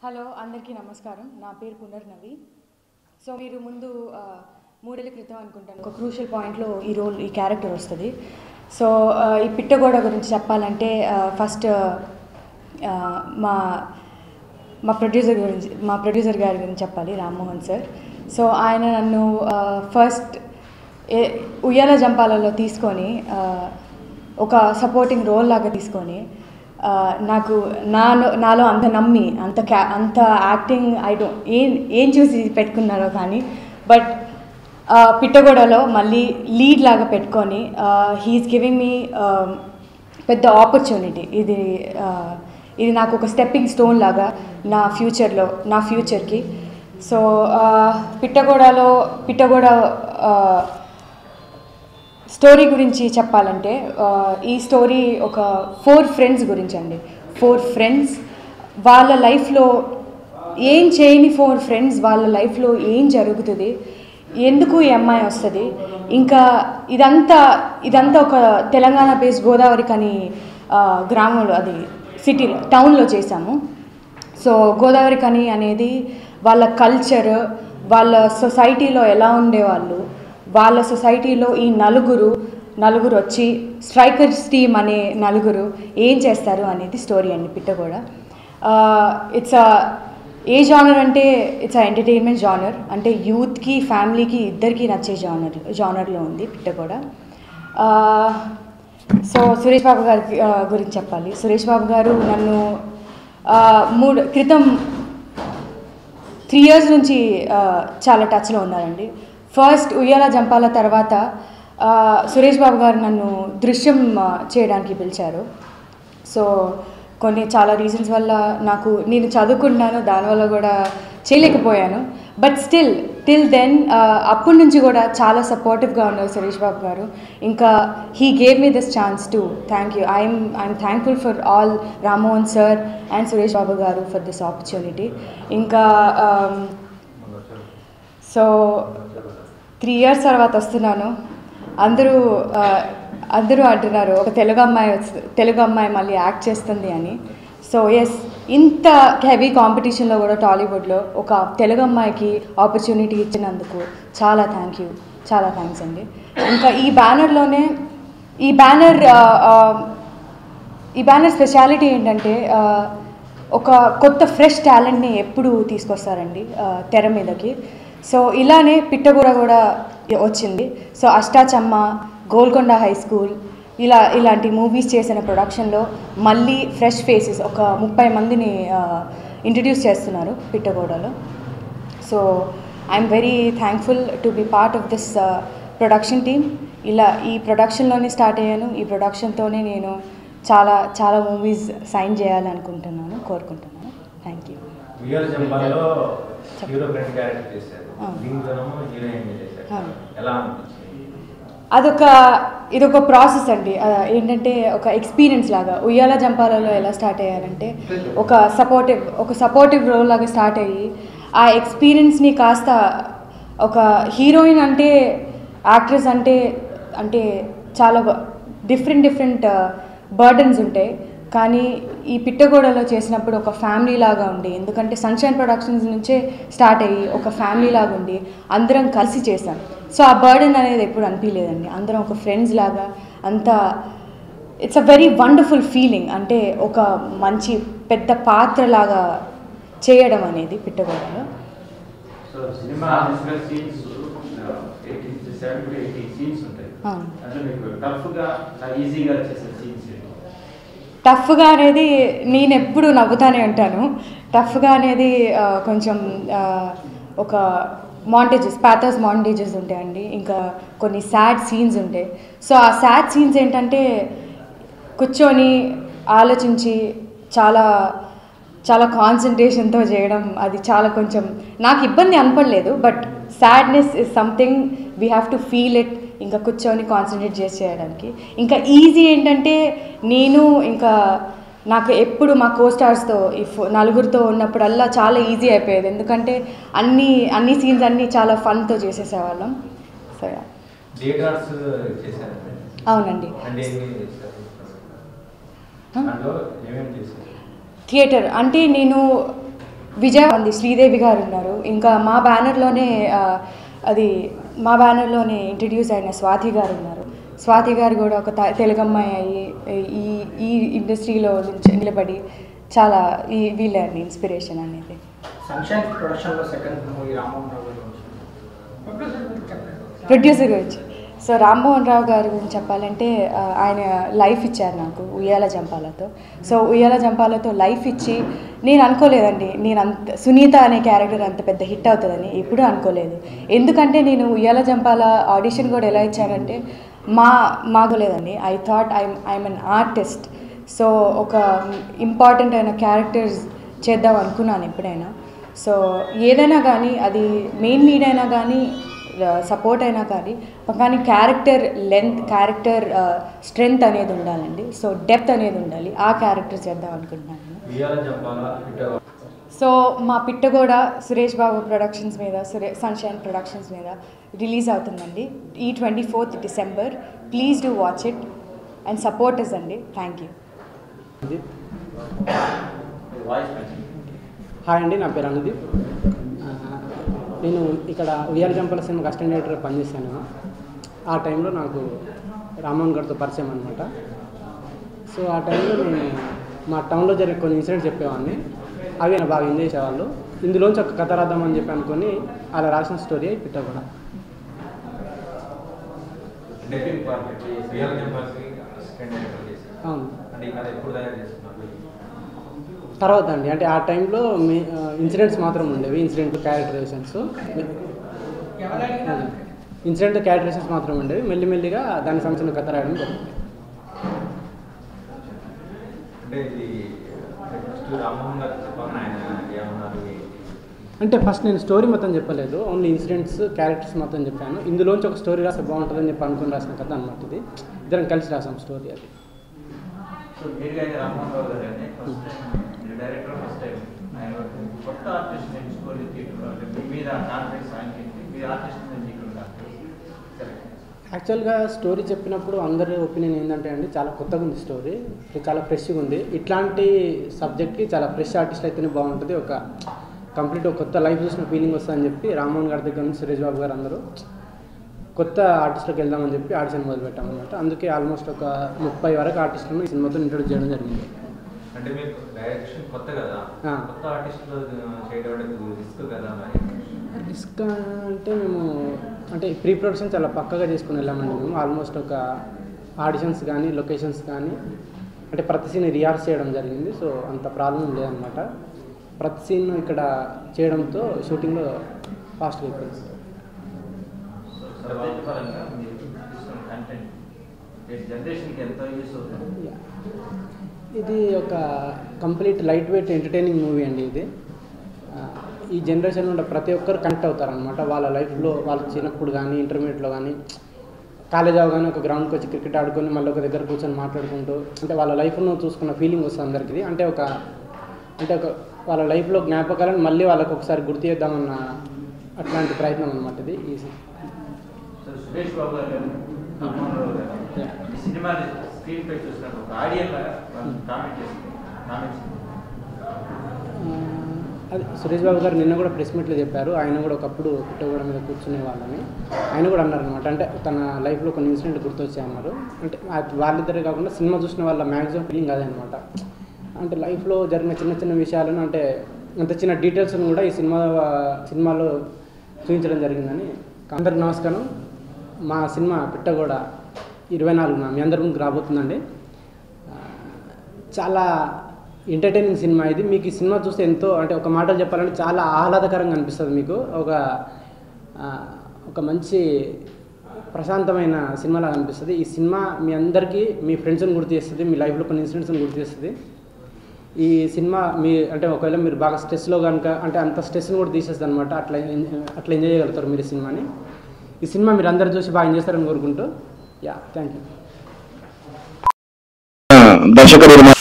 Hello అందరికీ నమస్కారం నా పేరు పునర్నవి సో మీరు ముందు ఆ, మూడేళ్ల క్రితం అనుకుంటాను ఒక క్రూషియల్ పాయింట్లో ఈ రోల్ ఈ క్యారెక్టర్ వస్తుంది సో ఆ, ఈ పిట్టగోడ గురించి చెప్పాలంటే ఫస్ట్ మా మా ప్రొడ్యూసర్ గురించి మా ప్రొడ్యూసర్ గారి గురించి చెప్పాలి రామ్మోహన్ సార్ సో ఆయన నన్ను ఫస్ట్ ఏ ఉయ్యాల జంపాలలో తీసుకొని ఆ, ఒక సపోర్టింగ్ రోల్ లాగా తీసుకొని ఆ, నాకు నాలో నాలో అంత నమ్మి అంత క్యా అంత యాక్టింగ్ ఐ డోంట్ ఏం ఏం చూసి పెట్టుకున్నారో కానీ బట్ పిట్టగొడలో మళ్ళీ లీడ్ లాగా పెట్టుకొని హీఈస్ గివింగ్ మీ పెద్ద ఆపర్చునిటీ ఇది ఆ, ఇది నాకు ఒక స్టెప్పింగ్ స్టోన్ లాగా నా ఫ్యూచర్లో నా ఫ్యూచర్కి సో పిట్టగోడలో పిట్టగోడ ఆ, స్టోరీ గురించి చెప్పాలంటే ఆ, ఈ స్టోరీ ఒక ఫోర్ ఫ్రెండ్స్ గురించి అండి ఫోర్ ఫ్రెండ్స్ వాళ్ళ లైఫ్లో ఏం చేయని ఫోర్ ఫ్రెండ్స్ వాళ్ళ లైఫ్లో ఏం జరుగుతుంది ఎందుకు ఈ అమ్మాయి వస్తుంది ఇంకా ఇదంతా ఇదంతా ఒక తెలంగాణ బేస్ గోదావరి కని ఆ, గ్రామంలో అది సిటీలో టౌన్లో చేశాము సో గోదావరి కని అనేది వాళ్ళ కల్చర్ వాళ్ళ సొసైటీలో ఎలా ఉండేవాళ్ళు వాళ్ళ సొసైటీలో ఈ నలుగురు నలుగురు వచ్చి స్ట్రైకర్స్ టీమ్ అనే నలుగురు ఏం చేస్తారు అనేది స్టోరీ అండి పిట్టగోడ ఇట్స్ ఏ జానర్ అంటే ఇట్స్ ఎంటర్టైన్మెంట్ జానర్ అంటే యూత్కి ఫ్యామిలీకి ఇద్దరికి నచ్చే జానర్ జానర్లో ఉంది పిట్టగోడ సో సురేష్ బాబు గారి ఆ, గురించి చెప్పాలి సురేష్ బాబు గారు నన్ను ఆ, మూడు క్రితం త్రీ ఇయర్స్ నుంచి ఆ, చాలా టచ్లో ఉన్నారండి ఫస్ట్ ఉయ్యాల జంపాల తర్వాత ఆ, సురేష్ బాబు గారు నన్ను దృశ్యం ఆ, చేయడానికి పిలిచారు సో కొన్ని చాలా రీజన్స్ వల్ల నాకు నేను చదువుకున్నాను దానివల్ల కూడా చేయలేకపోయాను బట్ స్టిల్ టిల్ దెన్ అప్పటి నుంచి కూడా చాలా సపోర్టివ్గా ఉన్నారు సురేష్ బాబు గారు ఇంకా he gave me this chance to thank you I'm I'm thankful for all Rammohan sir and Suresh Babu garu for this opportunity ఇంకా సో త్రీ ఇయర్స్ తర్వాత వస్తున్నాను అందరూ ఆ, అందరూ అంటున్నారు ఒక తెలుగు అమ్మాయి వస్తు తెలుగు అమ్మాయి మళ్ళీ యాక్ట్ చేస్తుంది అని సో ఎస్ ఇంత హెవీ కాంపిటీషన్లో కూడా టాలీవుడ్లో ఒక తెలుగు అమ్మాయికి ఆపర్చునిటీ ఇచ్చినందుకు చాలా థ్యాంక్ యూ చాలా థ్యాంక్స్ అండి ఇంకా ఈ బ్యానర్లోనే ఈ బ్యానర్ ఈ బ్యానర్ స్పెషాలిటీ ఏంటంటే ఆ, ఒక కొత్త ఫ్రెష్ టాలెంట్ని ఎప్పుడు తీసుకొస్తారండి ఆ, తెర మీదకి సో ఇలానే పిట్టగూర కూడా వచ్చింది so Ashtachamma Golconda high school ఇలా ఇలాంటి మూవీస్ చేసిన ప్రొడక్షన్లో మళ్ళీ ఫ్రెష్ ఫేసెస్ ఒక ముప్పై మందిని ఇంట్రడ్యూస్ చేస్తున్నారు పిట్టగూడలో so I'm very thankful to be part of this production team ఇలా ఈ ప్రొడక్షన్లోనే స్టార్ట్ అయ్యాను ఈ ప్రొడక్షన్తోనే నేను చాలా చాలా మూవీస్ సైన్ చేయాలనుకుంటున్నాను కోరుకుంటున్నాను థ్యాంక్ యూ విఆర్ జంపాల్లో హీరో ఫ్రెండ్ క్యారెక్టర్ చేశారు ఆ. దీంట్లోనేమో హీరోయిన్ చేశారు ఆ. ఎలా అనిపించింది అదొక ఇదొక ప్రాసెస్ అండి ఆ, ఏంటంటే ఒక ఎక్స్పీరియన్స్ లాగా ఉయ్యాల జంపాలలో ఎలా స్టార్ట్ అయ్యారంటే ఒక సపోర్టివ్ ఒక సపోర్టివ్ రోల్ లాగా స్టార్ట్ అయ్యి ఆ ఎక్స్పీరియన్స్ని కాస్త ఒక హీరోయిన్ అంటే యాక్ట్రెస్ అంటే అంటే చాలా డిఫరెంట్ డిఫరెంట్ బర్డన్స్ ఉంటాయి కానీ ఈ పిట్టగోడలో చేసినప్పుడు ఒక ఫ్యామిలీ లాగా ఉండి ఎందుకంటే సన్షైన్ ప్రొడక్షన్స్ నుంచే స్టార్ట్ అయ్యి ఒక ఫ్యామిలీ లాగా ఉండి అందరం కలిసి చేసాం సో ఆ బర్డెన్ అనేది ఎప్పుడు అనిపించలేదండి అందరం ఒక ఫ్రెండ్స్ లాగా అంతా it's a very wonderful feeling అంటే ఒక మంచి పెద్ద పాత్ర లాగా చేయడం అనేది పిట్టగోడలో so cinema physical scenes eighty seven to eighty scenes ఉంటాయి అవును. అందులో మీకు టఫ్గా ఈజీగా చేసే సీన్స్ టఫ్గా అనేది నేను ఎప్పుడు నవ్వుతానే ఉంటాను టఫ్గా అనేది ఆ, కొంచెం ఆ, ఒక మాంటేజెస్ ప్యాథర్స్ మాంటేజెస్ ఉంటాయండి ఇంకా కొన్ని సాడ్ సీన్స్ ఉంటాయి సో ఆ సాడ్ సీన్స్ ఏంటంటే కూర్చొని ఆలోచించి చాలా చాలా కాన్సన్ట్రేషన్తో చేయడం అది చాలా కొంచెం నాకు ఇబ్బంది అనపడలేదు but sadness is something we have to feel it ఇంకా కూర్చొని కాన్సన్ట్రేట్ చేసి చేయడానికి ఇంకా ఈజీ ఏంటంటే నేను ఇంకా నాకు ఎప్పుడు మా కో స్టార్స్తో ఈ ఫో- నలుగురితో ఉన్నప్పుడల్లా చాలా ఈజీ అయిపోయేది ఎందుకంటే అన్ని అన్ని సీన్స్ అన్నీ చాలా ఫన్తో చేసేసేవాళ్ళం సో yeah. థియేటర్స్ చేశారు అవునండి అంటే ఏమి చేశారు Huh? దాంట్లో ఏమేమి చేశారు థియేటర్ అంటే నేను విజయవాడ ఉంది శ్రీదేవి గారు ఉన్నారు ఇంకా మా బ్యానర్లోనే ఆ, అది మా బ్యానర్లోనే ఇంట్రడ్యూస్ అయిన స్వాతి గారు ఉన్నారు స్వాతి గారు కూడా ఒక త- తెలుగు అమ్మాయి అయ్యి ఈ ఈ ఇండస్ట్రీలో నుంచి నిలబడి చాలా ఈ వీళ్ళండి ఇన్స్పిరేషన్ అనేది సన్షైన్ ప్రొడక్షన్లో second movie Ramohan Rao garu producer గురించి సో రామ్మోహన్ రావు గారి గురించి చెప్పాలంటే ఆ, ఆయన లైఫ్ ఇచ్చారు నాకు ఉయ్యాల జంపాలతో సో ఉయ్యాల జంపాలతో లైఫ్ ఇచ్చి నేను అనుకోలేదండి నేను అంత సునీత అనే క్యారెక్టర్ అంత పెద్ద హిట్ అవుతుందని ఎప్పుడూ అనుకోలేదు ఎందుకంటే నేను ఉయ్యాల జంపాల ఆడిషన్ కూడా ఎలా ఇచ్చానంటే మా మాగలేదండి I thought I'm I'm an artist so ఒక ఇంపార్టెంట్ అయిన క్యారెక్టర్స్ చేద్దాం అనుకున్నాను ఎప్పుడైనా సో ఏదైనా కానీ అది మెయిన్ లీడ్ అయినా కానీ సపోర్ట్ అయినా కానీ కానీ క్యారెక్టర్ లెంత్ క్యారెక్టర్ స్ట్రెంగ్త్ అనేది ఉండాలండి సో డెప్త్ అనేది ఉండాలి ఆ క్యారెక్టర్ చేద్దాం అనుకుంటున్నాను ఉయ్యాల జంపాల పిట్ట సో మా పిట్టగోడ సురేష్ బాబు ప్రొడక్షన్స్ మీద సురే సన్షైన్ ప్రొడక్షన్స్ మీద రిలీజ్ అవుతుందండి ఈ twenty fourth December please do watch it and support is అండి థ్యాంక్ యూ వాయిస్ మంచిది హాయ్ అండి నా పేరు అనుదీప్ ఆ, నేను ఇక్కడ ఉయ్యాల జంపల సినిమాకి అసిస్టెంట్ డైరెక్టర్గా పనిచేశాను ఆ టైంలో నాకు రామోహన్ గారితో పరిచయం అనమాట సో ఆ టైంలో నేను మా టౌన్లో జరిగే కొన్ని ఇన్సిడెంట్స్ చెప్పేవాడిని అవి ఆయన బాగా ఎంజాయ్ చేసేవాళ్ళు ఇందులోంచి ఒక కథ రాద్దామని చెప్పి అనుకొని అలా రాసిన స్టోరీ పిట్ట కూడా డెబ్యూట్ పార్ట్ ఉయ్యాల జంపాలకి అసిస్టెంట్ డైరెక్టర్ చేశారు అవును అంటే ఈ కథ ఎప్పుడు తయారు చేస్తున్నారు తర్వాత అండి అంటే ఆ టైంలో మీ ఇన్సిడెంట్స్ మాత్రం ఉండేవి ఇన్సిడెంట్ క్యారెక్టరైజేషన్స్ ఇన్సిడెంట్ క్యారెక్టరైజేషన్స్ మాత్రం ఉండేవి మెల్లిమెల్లిగా దానికి సంబంధించిన కథ రాయడం జరిగింది అంటే ఇది ఫస్ట్ రామ్మోహన్ గారు చెప్పాలని ఆయన ఏమన్నారు అంటే ఫస్ట్ నేను స్టోరీ మొత్తం చెప్పలేదు ఓన్లీ ఇన్సిడెంట్స్ క్యారెక్టర్స్ మొత్తం చెప్పాను ఇందులోంచి ఒక స్టోరీ రాస్తే బాగుంటుందని చెప్పి అనుకుని రాసిన కథ అనమాట ఇది ఇద్దరం కలిసి రాసాం స్టోరీ అది సో మీరు కానీ రామ్మోహన్ రావు గారు కానీ ఫస్ట్ టైం మీరు డైరెక్టర్ ఫస్ట్ టైం ఆయన కొత్త ఆర్టిస్ట్ ఎంచుకొని తీయటంలో అంటే మీ మీద కాన్ఫిడెన్స్ ఆయనకి ఏంటి? మీరు ఆర్టిస్ట్ ఎంచుకుంటారు సరే యాక్చువల్గా స్టోరీ చెప్పినప్పుడు అందరి ఒపీనియన్ ఏంటంటే అండి చాలా కొత్తగా ఉంది స్టోరీ చాలా ఫ్రెష్గా ఉంది ఇట్లాంటి సబ్జెక్ట్కి చాలా ఫ్రెష్ ఆర్టిస్ట్ అయితేనే బాగుంటుంది ఒక కంప్లీట్ ఒక కొత్త లైఫ్ చూసిన ఫీలింగ్ వస్తుందని చెప్పి రామ్మోహన్ గారి దగ్గర నుంచి సురేష్ బాబు గారు అందరూ కొత్త ఆర్టిస్ట్లోకి వెళ్దామని చెప్పి ఆడిషన్ మొదలుపెట్టాం అనమాట అందుకే ఆల్మోస్ట్ ఒక ముప్పై వరకు ఆర్టిస్టులను ఈ సినిమాతో ఇంట్రొడ్యూస్ చేయడం జరిగింది అంటే మీకు డైరెక్షన్ కొత్త కదా ఆ. కొత్త ఆర్టిస్టులు చేయడం అంటే రిస్క్ కదా మరి రిస్క్ అంటే మేము అంటే ప్రీ ప్రొడక్షన్ చాలా పక్కగా చేసుకుని వెళ్ళామండి మేము ఆల్మోస్ట్ ఒక ఆడిషన్స్ కానీ లొకేషన్స్ కానీ అంటే ప్రతి సీన్ రిహార్స్ చేయడం జరిగింది సో అంత ప్రాబ్లం లేదనమాట ప్రతి సీన్ ఇక్కడ చేయడంతో షూటింగ్లో ఫాస్ట్గా అయిపోయింది సో సబ్జెక్ట్ పరంగా మీరు తీసుకున్న కంటెంట్ జనరేషన్కి ఎంతో యూస్ అవుతుంది ఇది ఒక complete light weight entertaining movie అండి ఇది ఆ, ఈ జనరేషన్లో ఉండే ప్రతి ఒక్కరు కనెక్ట్ అవుతారనమాట వాళ్ళ లైఫ్లో వాళ్ళ చిన్నప్పుడు కానీ ఇంటర్మీడియట్లో కానీ కాలేజ్ అవగానే ఒక గ్రౌండ్కి వచ్చి క్రికెట్ ఆడుకొని మళ్ళీ ఒక దగ్గర కూర్చొని మాట్లాడుకుంటూ అంటే వాళ్ళ లైఫ్ను చూసుకున్న ఫీలింగ్ వస్తుంది అందరికీ అంటే ఒక అంటే ఒక వాళ్ళ లైఫ్లో జ్ఞాపకాలను మళ్ళీ వాళ్ళకి ఒకసారి గుర్తు చేద్దామన్న అట్లాంటి ప్రయత్నం అనమాట ఇది ఈ సి- సో సురేష్ బాబు గారు కానీ రామ్మోహన్ రావు గారు Yeah. ఈ సినిమాని స్క్రీన్ పై చూసినప్పుడు ఒక ఆడియన్ లాగా కామెంట్ చేస్తుంది కామెంట్స్ అది సురేష్ బాబు గారు నిన్న కూడా ప్రెస్ మీట్లో చెప్పారు ఆయన కూడా ఒకప్పుడు పుట్టగూడ మీద కూర్చునే వాళ్ళని ఆయన కూడా అన్నారు అనమాట అంటే తన లైఫ్లో కొన్ని ఇన్సిడెంట్ గుర్తొచ్చాయి అన్నారు అంటే అది వాళ్ళిద్దరే కాకుండా సినిమా చూసిన వాళ్ళ మ్యాక్సిమం ఫీలింగ్ అదే అనమాట అంటే లైఫ్లో జరిగిన చిన్న చిన్న విషయాలను అంటే అంత చిన్న డీటెయిల్స్ను కూడా ఈ సినిమా సినిమాలో చూపించడం జరిగిందని అందరికి నమస్కారం మా సినిమా పిట్టగూడ ఇరవై నాలుగున మీ అందరి ముందుకు రాబోతుందండి ఆ, చాలా ఎంటర్టైనింగ్ సినిమా ఇది మీకు ఈ సినిమా చూస్తే ఎంతో అంటే ఒక మాటలు చెప్పాలంటే చాలా ఆహ్లాదకరంగా అనిపిస్తుంది మీకు ఒక ఆ, ఒక మంచి ప్రశాంతమైన సినిమాలా అనిపిస్తుంది ఈ సినిమా మీ అందరికీ మీ ఫ్రెండ్స్ని గుర్తు చేస్తుంది మీ లైఫ్లో కొన్ని ఇన్సిడెంట్స్ని గుర్తు చేస్తుంది ఈ సినిమా మీ అంటే ఒకవేళ మీరు బాగా స్ట్రెస్లో కనుక అంటే అంత స్ట్రెస్ని కూడా తీసేస్తుంది అనమాట అట్లా ఎన్- అట్లా ఎంజాయ్ చేయగలుగుతారు మీరు ఈ సినిమాని ఈ సినిమా మీరు అందరు చూసి బాగా ఎంజాయ్ చేస్తారని కోరుకుంటూ యా థ్యాంక్ యూ దర్శక నిర్మాత